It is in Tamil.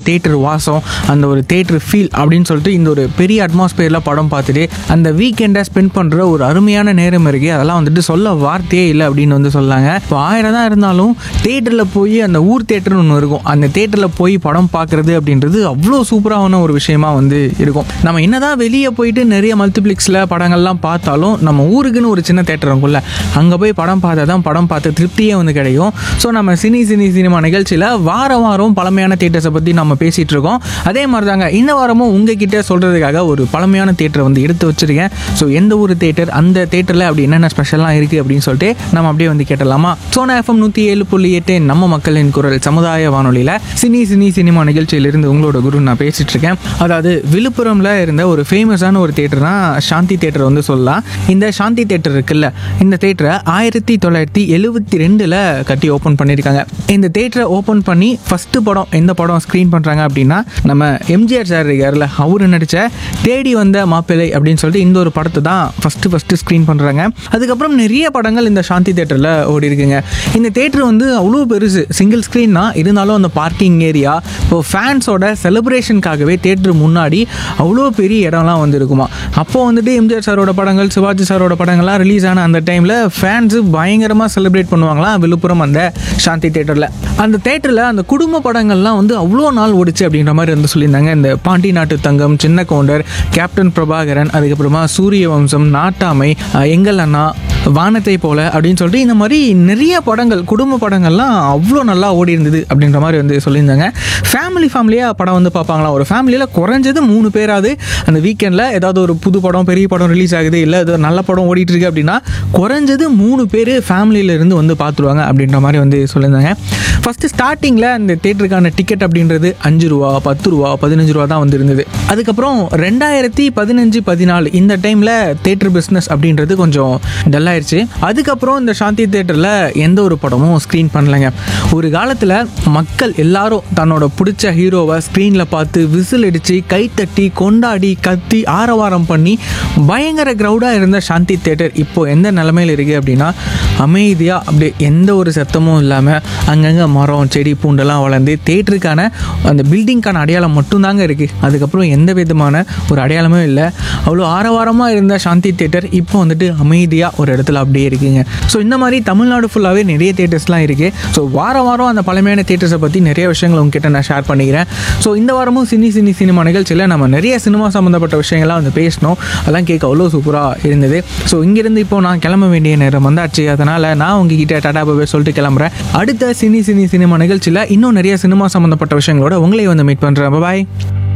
தேட்டர் வாசம் அந்த ஒரு தேட்டர் ஃபீல் அப்படின்னு சொல்லிட்டு இந்த ஒரு பெரிய அட்மாஸ்பியரில் படம் பார்த்துட்டு அந்த வீக்கெண்டை ஸ்பெண்ட் பண்ணுற ஒரு அருமையான நேரம் இருக்குது அதெல்லாம் வந்துட்டு சொல்ல வார்த்தையே இல்லை அப்படின்னு வந்து சொல்லாங்க இப்போ ஆயிரம் தான் இருந்தாலும் தேட்டரில் போய் அந்த ஊர் தேட்டர்னு ஒன்று இருக்கும் அந்த தேட்டரில் போய் படம் பார்க்குறது அப்படின்றது அவ்வளோ சூப்பரான ஒரு விஷயமா வந்து இருக்கும் நம்ம என்னதான் வெளியே போயிட்டு நிறைய மல்டிப்ளெக்ஸில் படங்கள்லாம் பார்த்தாலும் நம்ம ஊருக்குன்னு ஒரு சின்ன தேட்டர் இருக்கும்ல அங்கே போய் படம் பார்த்தா தான் படம் பார்த்த திருப்தியே வந்து கிடைக்கும் ஸோ நம்ம சினி சினி சினிமா நிகழ்ச்சியில் வாரம் வாரம் பழமையான தேட்டர்ஸை பற்றி நம்ம பேசிகிட்டு இருக்கோம் அதே மாதிரி தாங்க இந்த வாரமும் உங்ககிட்ட சொல்கிறதுக்காக ஒரு பழமையான தேட்டரை வந்து எடுத்து வச்சிருக்கேன் ஸோ எந்த ஒரு தேட்டர் அந்த தேட்டரில் அப்படி என்னென்ன ஸ்பெஷலாக இருக்குது அப்படின்னு சொல்லிட்டு நம்ம அப்படியே வந்து கேட்டலாமா சோனா எஃப்எம் நூற்றி ஏழு புள்ளி எட்டு நம்ம மக்களின் குரல் சமுதாய வானொலியில் சினி சினி சினிமா நிகழ்ச்சியிலிருந்து உங்களோட குரு நான் பேசிகிட்டு இருக்கேன் அதாவது விழுப்புரம்ல இருந்த ஒரு ஃபேமஸான ஒரு தேட்டர் தான் சாந்தி தேட்டர் வந்து சொல்லலாம் இந்த சாந்தி தேட்டர் இருக்குல்ல இந்த தேட்டரை ஆயிரத்தி தொள்ளாயிரத்தி எழுபத்தி ரெண்டில் கட்டி ஓப்பன் பண்ணியிருக்காங்க இந்த தேட்டரை ஓப்பன் பண்ணி ஃபஸ்ட்டு படம் எந்த படம் ஸ்க்ரீன் பண்ணுறாங்க அப்படின்னா நம்ம எம்ஜிஆர் சார் இருக்கார்ல அவர் நடித்த தேடி வந்த மாப்பிள்ளை அப்படின்னு சொல்லிட்டு இந்த ஒரு படத்தை தான் ஃபஸ்ட்டு ஃபஸ்ட்டு ஸ்க்ரீன் பண்ணுறாங்க அதுக்கப்புறம் நிறைய படங்கள் இந்த சாந்தி தேட்டரில் ஓடி இருக்குங்க இந்த தேட்டர் வந்து அவ்வளோ பெருசு சிங்கிள் ஸ்க்ரீன் தான் இருந்தாலும் அந்த பார்க்கிங் ஏரியா இப்போ ஃபேன்ஸோட செலிப்ரேஷனுக்காகவே தேட்டர் முன்னாடி அவ்வளோ பெரிய இடம்லாம் வந்து இருக்குமா அப்போ வந்துட்டு எம்ஜிஆர் சாரோட படங்கள் சிவாஜி சாரோட படங்கள்லாம் ரிலீஸ் ஆன அந்த டைமில் ஃபேன்ஸு பயங்கரமாக செலிப்ரேட் பண்ணுவாங்களாம் விழுப்புரம் அந்த சாந்தி தேட்டரில் அந்த தேட்டரில் அந்த குடும்ப படங்கள்லாம் வந்து அவ்வளோ நாள் ஓடிச்சு அப்படின்ற மாதிரி வந்து சொல்லியிருந்தாங்க இந்த பாண்டி நாட்டு தங்கம் சின்ன கவுண்டர் கேப்டன் பிரபாகரன் அதுக்கப்புறமா சூரிய வம்சம் நாட்டாமை அஹ், எங்கள் அண்ணா வானத்தை போல அப்படின்னு சொல்லிட்டு இந்த மாதிரி நிறைய படங்கள் குடும்ப படங்கள்லாம் அவ்வளோ நல்லா ஓடி இருந்தது அப்படின்ற மாதிரி வந்து சொல்லியிருந்தாங்க ஃபேமிலி ஃபேமிலியாக படம் வந்து பார்ப்பாங்களாம் ஒரு ஃபேமிலியில் குறைஞ்சது மூணு பேராவது அந்த வீக்கெண்டில் ஏதாவது ஒரு புது படம் பெரிய படம் ரிலீஸ் ஆகுது இல்லை ஏதோ நல்ல படம் ஓடிட்டு இருக்கு அப்படின்னா குறைஞ்சது மூணு பேர் ஃபேமிலியில இருந்து வந்து பார்த்துருவாங்க அப்படின்ற மாதிரி வந்து சொல்லியிருந்தாங்க ஃபஸ்ட்டு ஸ்டார்டிங்கில் அந்த தேட்டருக்கான டிக்கெட் அப்படின்றது அஞ்சு ரூபா பத்து ரூபா பதினஞ்சு ரூபா தான் வந்து இருந்தது அதுக்கப்புறம் ரெண்டாயிரத்தி பதினஞ்சு பதினாலு இந்த டைமில் தேட்டர் பிஸ்னஸ் அப்படின்றது கொஞ்சம் டல்லாயிருச்சு அதுக்கப்புறம் இந்த சாந்தி தேட்டரில் எந்த ஒரு படமும் ஸ்க்ரீன் பண்ணலைங்க ஒரு காலத்தில் மக்கள் எல்லாரும் தன்னோட பிடிச்ச ஹீரோவை ஸ்க்ரீனில் பார்த்து விசில் அடித்து கைத்தட்டி கொண்டாடி கத்தி ஆரவாரம் பண்ணி பயங்கர க்ரௌடாக இருந்த சாந்தி தேட்டர் இப்போ எந்த நிலமையில் இருக்குது அப்படின்னா அமைதியாக அப்படியே எந்த ஒரு சத்தமும் இல்லாமல் அங்கங்கே மரம் செடி பூண்டெல்லாம் வளர்ந்து தேட்டருக்கான அந்த பில்டிங்க்கான அடையாளம் மட்டும்தாங்க இருக்குது அதுக்கப்புறம் எந்த விதமான ஒரு அடையாளமும் இல்லை அவ்வளோ ஆரவாரமாக இருந்த சாந்தி தேட்டர் இப்போ வந்துட்டு அமைதியாக ஒரு இடத்துல அப்படியே இருக்குங்க ஸோ இந்த மாதிரி தமிழ்நாடு ஃபுல்லாகவே நிறைய தேட்டர்ஸ்லாம் இருக்குது ஸோ வாரம் வாரம் அந்த பழமையான தேட்டர்ஸை பற்றி நிறைய விஷயங்கள் உங்ககிட்ட நான் ஷேர் பண்ணிக்கிறேன் ஸோ இந்த வாரமும் சினி சினி சினிமா நிகழ்ச்சியில் நம்ம நிறைய சினிமா சம்மந்தப்பட்ட விஷயங்கள்லாம் வந்து பேசினோம் அதெல்லாம் கேட்க அவ்வளோ சூப்பராக இருந்தது ஸோ இங்கேருந்து இப்போ நான் கிளம்ப வேண்டிய நேரம் வந்தாச்சு அதனால் நான் உங்ககிட்ட டாடா பாபே சொல்லிட்டு கிளம்புறேன் அடுத்த சினி சினி சினிமா நிகழ்ச்சியில் இன்னும் நிறைய சினிமா சம்மந்தப்பட்ட விஷயங்களோட உங்களையும் வந்து மீட் பண்ணுறேன் பாய்